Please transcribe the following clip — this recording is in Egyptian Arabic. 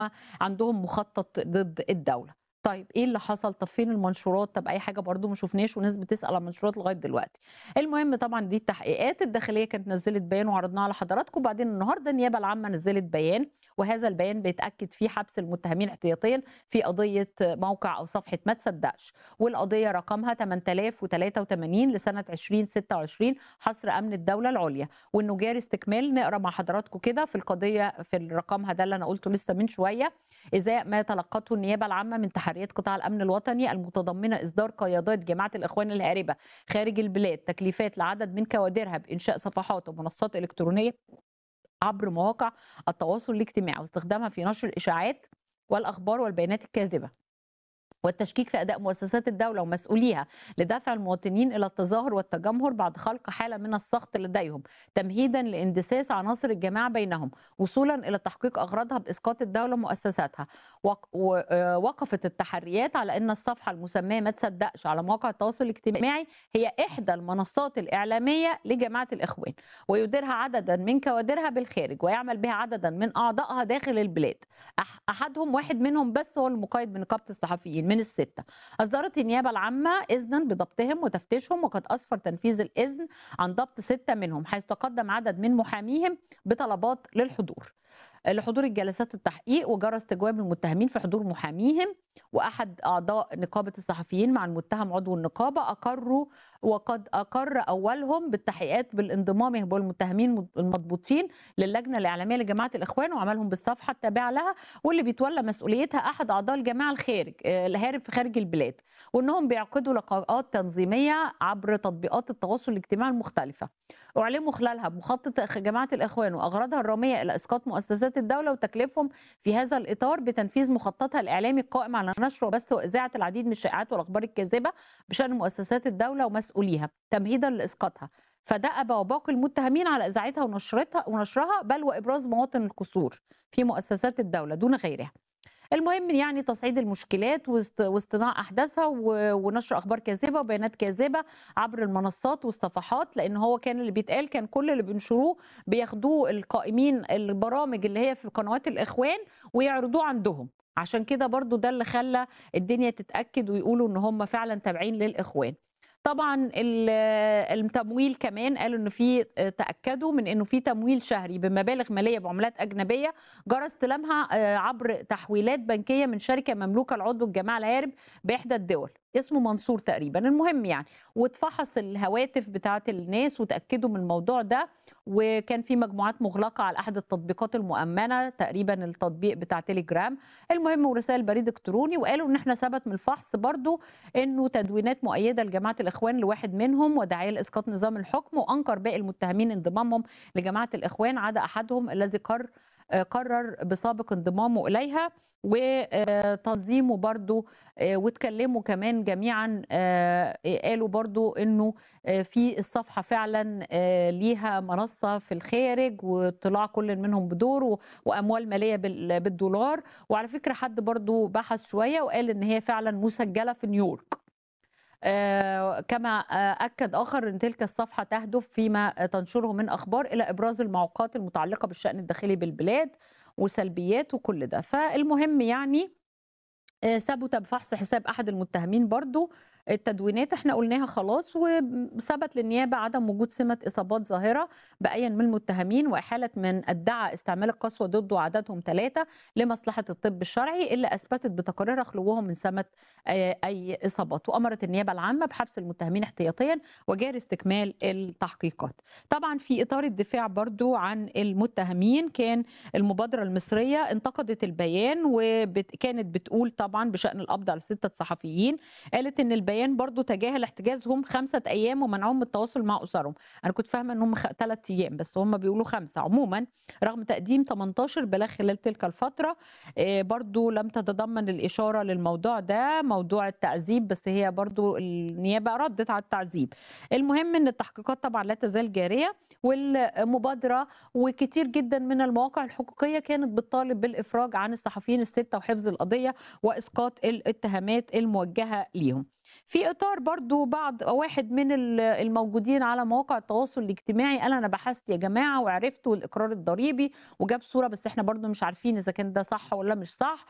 عندهم مخطط ضد الدولة طيب ايه اللي حصل طب فين المنشورات طب اي حاجه برضو ما شفناش وناس بتسال على المنشورات لغايه دلوقتي المهم طبعا دي التحقيقات الداخليه كانت نزلت بيان وعرضناه على حضراتكم وبعدين النهارده النيابه العامه نزلت بيان وهذا البيان بيتاكد فيه حبس المتهمين احتياطيا في قضيه موقع او صفحه ما تصدقش والقضيه رقمها 8083 لسنه 2026 حصر امن الدوله العليا وانه جاري استكمال نقرا مع حضراتكم كده في القضيه في الرقمها ده اللي انا قلته لسه من شويه ازاء ما تلقته النيابه العامه من تحريات قطاع الامن الوطني المتضمنه اصدار قيادات جماعه الاخوان الهاربه خارج البلاد تكليفات لعدد من كوادرها بانشاء صفحات ومنصات الكترونيه عبر مواقع التواصل الاجتماعي واستخدامها في نشر الاشاعات والاخبار والبيانات الكاذبه والتشكيك في اداء مؤسسات الدوله ومسؤوليها لدفع المواطنين الى التظاهر والتجمهر بعد خلق حاله من السخط لديهم تمهيدا لاندساس عناصر الجماعه بينهم وصولا الى تحقيق اغراضها باسقاط الدوله مؤسساتها وقفت التحريات على ان الصفحه المسماه ما تصدقش على مواقع التواصل الاجتماعي هي احدى المنصات الاعلاميه لجماعه الاخوان ويديرها عددا من كوادرها بالخارج ويعمل بها عددا من اعضائها داخل البلاد احدهم واحد منهم بس هو المقيد بنقابه الصحفيين من الستة أصدرت النيابة العامة إذنا بضبطهم وتفتيشهم وقد أسفر تنفيذ الإذن عن ضبط ستة منهم حيث تقدم عدد من محاميهم بطلبات للحضور لحضور الجلسات التحقيق وجرى استجواب المتهمين في حضور محاميهم واحد اعضاء نقابه الصحفيين مع المتهم عضو النقابه اقروا وقد اقر اولهم بالتحقيقات بالانضمام هو المتهمين المضبوطين للجنه الاعلاميه لجماعه الاخوان وعملهم بالصفحه التابعه لها واللي بيتولى مسؤوليتها احد اعضاء الجماعه الخارج الهارب في خارج البلاد وانهم بيعقدوا لقاءات تنظيميه عبر تطبيقات التواصل الاجتماعي المختلفه اعلموا خلالها بمخطط جماعه الاخوان واغراضها الراميه الى اسقاط مؤسسات الدوله وتكليفهم في هذا الاطار بتنفيذ مخططها الاعلامي القائم على نشر وبث واذاعه العديد من الشائعات والاخبار الكاذبه بشان مؤسسات الدوله ومسؤوليها تمهيدا لاسقاطها فدأب وباقي المتهمين على اذاعتها ونشرتها ونشرها بل وابراز مواطن القصور في مؤسسات الدوله دون غيرها. المهم يعني تصعيد المشكلات واصطناع احداثها ونشر اخبار كاذبه وبيانات كاذبه عبر المنصات والصفحات لان هو كان اللي بيتقال كان كل اللي بينشروه بياخدوه القائمين البرامج اللي هي في قنوات الاخوان ويعرضوه عندهم عشان كده برضو ده اللي خلى الدنيا تتاكد ويقولوا ان هم فعلا تابعين للاخوان طبعا التمويل كمان قالوا انه في تاكدوا من انه في تمويل شهري بمبالغ ماليه بعملات اجنبيه جرى استلامها عبر تحويلات بنكيه من شركه مملوكه لعضو الجماعه الهارب باحدى الدول اسمه منصور تقريبا المهم يعني واتفحص الهواتف بتاعه الناس وتاكدوا من الموضوع ده وكان في مجموعات مغلقه على احد التطبيقات المؤمنه تقريبا التطبيق بتاع تليجرام المهم ورسائل بريد الكتروني وقالوا ان احنا ثبت من الفحص برضو انه تدوينات مؤيده لجماعه الاخوان لواحد منهم وداعيه لاسقاط نظام الحكم وانكر باقي المتهمين انضمامهم لجماعه الاخوان عدا احدهم الذي قرر قرر بسابق انضمامه اليها وتنظيمه برضو واتكلموا كمان جميعا قالوا برضو انه في الصفحة فعلا ليها منصة في الخارج واطلاع كل منهم بدور واموال مالية بالدولار وعلى فكرة حد برضو بحث شوية وقال ان هي فعلا مسجلة في نيويورك كما أكد آخر أن تلك الصفحة تهدف فيما تنشره من أخبار إلى إبراز المعوقات المتعلقة بالشأن الداخلي بالبلاد وسلبيات وكل ده فالمهم يعني ثبت بفحص حساب أحد المتهمين برضو التدوينات احنا قلناها خلاص وثبت للنيابه عدم وجود سمه اصابات ظاهره باي من المتهمين واحاله من ادعى استعمال القسوه ضده عددهم ثلاثه لمصلحه الطب الشرعي اللي اثبتت بتقاريرها خلوهم من سمه اي اصابات وامرت النيابه العامه بحبس المتهمين احتياطيا وجاري استكمال التحقيقات. طبعا في اطار الدفاع برضو عن المتهمين كان المبادره المصريه انتقدت البيان وكانت بتقول طبعا بشان القبض على سته صحفيين قالت ان البيان برضو تجاهل احتجازهم خمسة أيام ومنعهم من التواصل مع أسرهم أنا كنت فاهمة أنهم ثلاث أيام بس هم بيقولوا خمسة عموما رغم تقديم 18 بلاغ خلال تلك الفترة برضو لم تتضمن الإشارة للموضوع ده موضوع التعذيب بس هي برضو النيابة ردت على التعذيب المهم أن التحقيقات طبعا لا تزال جارية والمبادرة وكتير جدا من المواقع الحقوقية كانت بتطالب بالإفراج عن الصحفيين الستة وحفظ القضية وإسقاط الاتهامات الموجهة ليهم في إطار برضه بعض واحد من ال الموجودين على مواقع التواصل الاجتماعي قال أنا بحثت يا جماعة وعرفت والإقرار الضريبي وجاب صورة بس إحنا برضه مش عارفين إذا كان ده صح والّا مش صح،